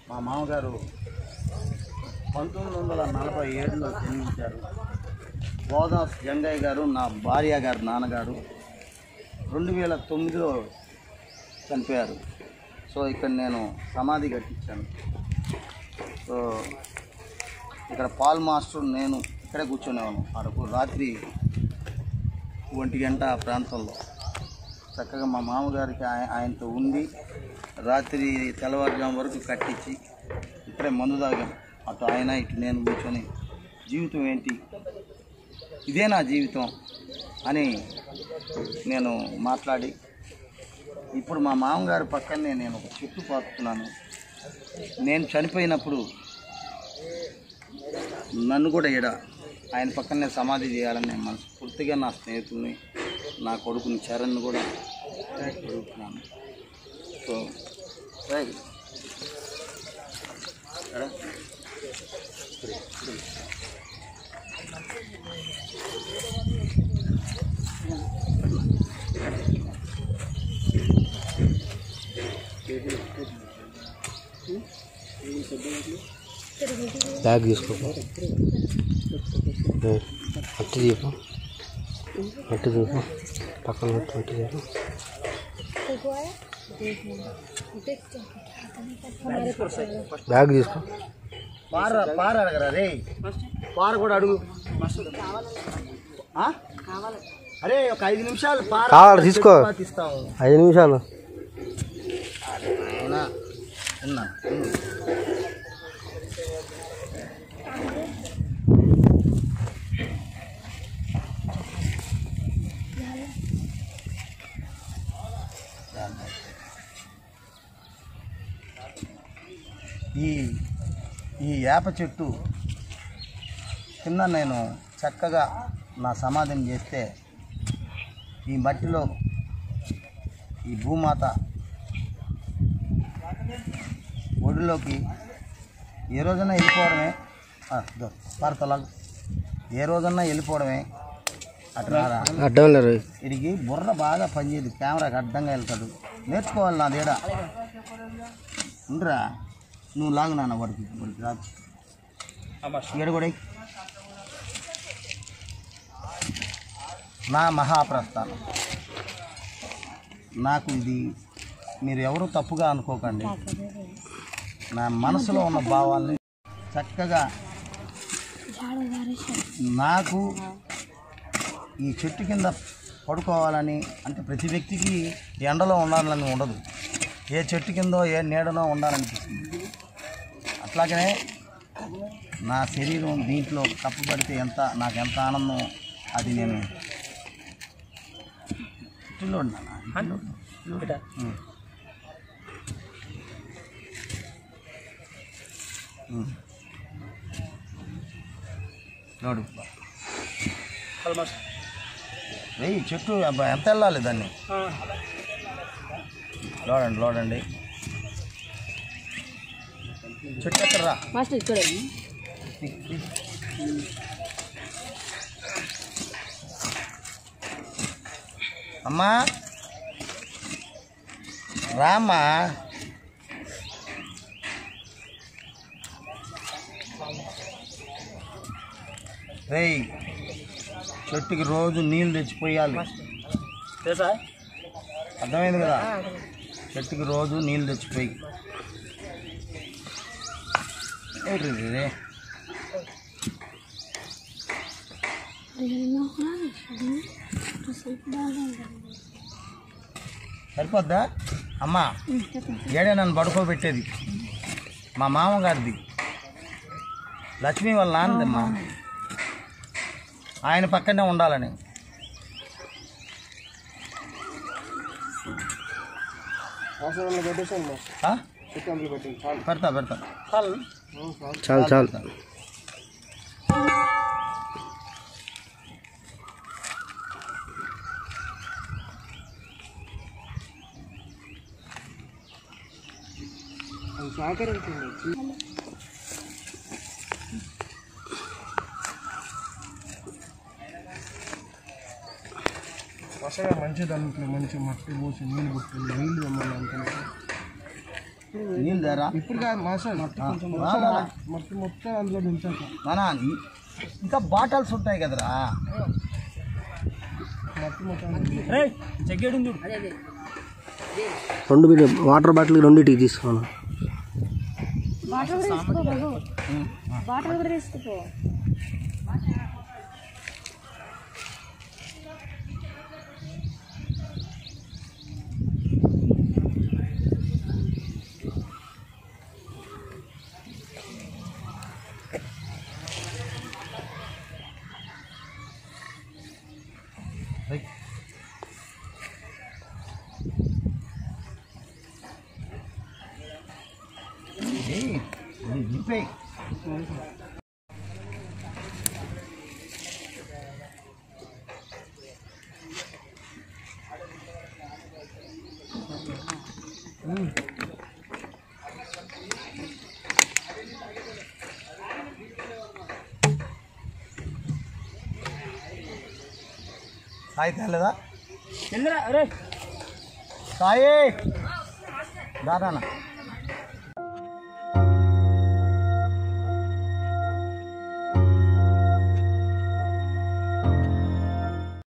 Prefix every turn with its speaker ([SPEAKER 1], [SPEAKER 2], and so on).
[SPEAKER 1] మా మామగారు పంతొమ్మిది వందల నలభై ఏడులో జన్మించారు గోదాస్ జంగయ్య గారు నా భార్య గారు నాన్నగారు రెండు వేల తొమ్మిదిలో చనిపోయారు సో ఇక్కడ నేను సమాధి కట్టించాను సో ఇక్కడ పాల్ మాస్టర్ నేను ఇక్కడే కూర్చునేవాను అరకు రాత్రి ఒంటి గంట ఆ ప్రాంతంలో చక్కగా మా మామగారికి ఆయ- ఆయనతో ఉండి రాత్రి తెల్లవారుజాము వరకు కట్టించి ఇక్కడే మందు తాగాం అటు ఆయన ఇటు నేను కూర్చొని జీవితం ఏంటి ఇదే నా జీవితం అని నేను మాట్లాడి ఇప్పుడు మా మామగారి పక్కనే నేను ఒక చెట్టు పాతుకున్నాను నేను చనిపోయినప్పుడు నన్ను కూడా ఎడ ఆయన పక్కనే సమాధి చేయాలని నేను మనస్ఫూర్తిగా నా స్నేహితుల్ని నా కొడుకుని చరణ్ కూడా అడుగుతున్నాను సో రైట్ ఎక్కడ? ఇక్కడ, ఇక్కడ.
[SPEAKER 2] బ్యాగ్ తీసుకో అట్టి తీపు అట్టి తీపు పక్కన పెట్టు అట్టి తీపు బ్యాగ్ తీసుకో
[SPEAKER 1] పార పార అడగరా రే పార కూడా అడుగు ఆ? అరే ఒక ఐదు నిమిషాలు పార
[SPEAKER 2] కావాలి, తీసుకో.
[SPEAKER 1] ఇస్తాము
[SPEAKER 2] ఐదు నిమిషాలు
[SPEAKER 1] అవునా ఉన్నా ఉన్నా. ఈ ఈ వేప చెట్టు కింద నేను చక్కగా నా సమాధిని చేస్తే ఈ మట్టిలో ఈ భూమాత ఒడిలోకి ఏ రోజన్నా వెళ్ళిపోవడమే ఆ, ఇదో, పారతలాగు ఏ రోజన్నా వెళ్ళిపోవడమే అటు రారా
[SPEAKER 2] అడ్డం లేరు
[SPEAKER 1] వీడికి బుర్ర బాగా పనిచేయదు కెమెరాకి అడ్డంగా వెళ్తాడు నేర్చుకోవాలి నా దేడా ఉండరా నువ్వు లాగు నాన్న వాడికి వాడికి రాదు ఈడ కూడా ఎయ్. నా మహాప్రస్థానం నాకు ఇది మీరు ఎవరు తప్పుగా అనుకోకండి నా మనసులో ఉన్న భావాల్ని చక్కగా నాకు ఈ చెట్టు కింద పడుకోవాలని అంటే ప్రతి వ్యక్తికి ఎండలో ఉండాలని ఉండదు ఏ చెట్టు కిందో ఏ నీడనో ఉండాలనిపిస్తుంది అట్లాగనే నా శరీరం దీంట్లో కప్పబడితే ఎంత నాకు ఎంత ఆనందం అది నేను ఇంట్లో ఉన్నానా? ఇంట్లో ఉన్నా. ఉం. ఉం. నోడు వెయ్యి చెట్టు అబ్బా, ఎంత వెళ్ళాలి దాన్ని లోడండి లోడండి చెట్టు ఎక్కడరా
[SPEAKER 3] మాస్టర్ ఇక్కడ
[SPEAKER 1] అమ్మా రామ్మా రేయ్ చెట్టుకి రోజు నీళ్ళు తెచ్చిపోయాలి అర్థమైంది కదా చెట్టుకి రోజు నీళ్ళు తెచ్చిపోయి ఏంటి ఇది? సరిపోద్దా అమ్మా ఏడే నన్ను పడుకోబెట్టేది మా మామగారిది లక్ష్మి వాళ్ళ నాన్నదమ్మా ఆయన పక్కనే ఉండాలని ఆ? పెడతా పెడతా
[SPEAKER 2] చాలు చాలు
[SPEAKER 4] వర్షగా మంచి దానికి మంచి మట్టి పోసి నీళ్ళు పుట్టి నీళ్ళు ఇవ్వమని అంటున్నారు
[SPEAKER 1] నీళ్ళు ధర
[SPEAKER 3] ఇప్పుడు కాదు మాస్టర్ మట్టి కొంచెం మొత్తం మట్టి మొత్తం అందులో దించాక
[SPEAKER 1] మన ఇంకా బాటల్స్ ఉంటాయి కదరా
[SPEAKER 3] మట్టి మొత్తం
[SPEAKER 2] రెండు బిడ్డ వాటర్ బాటిల్ రెండింటికి తీసుకోను
[SPEAKER 4] బాటిల్ కూడా తీసుకో బాబు బాటిల్ కూడా తీసుకుపో
[SPEAKER 1] ఏయ్, ఇది దింపేయ్. సాయి తేలేదా సాయి దాదానా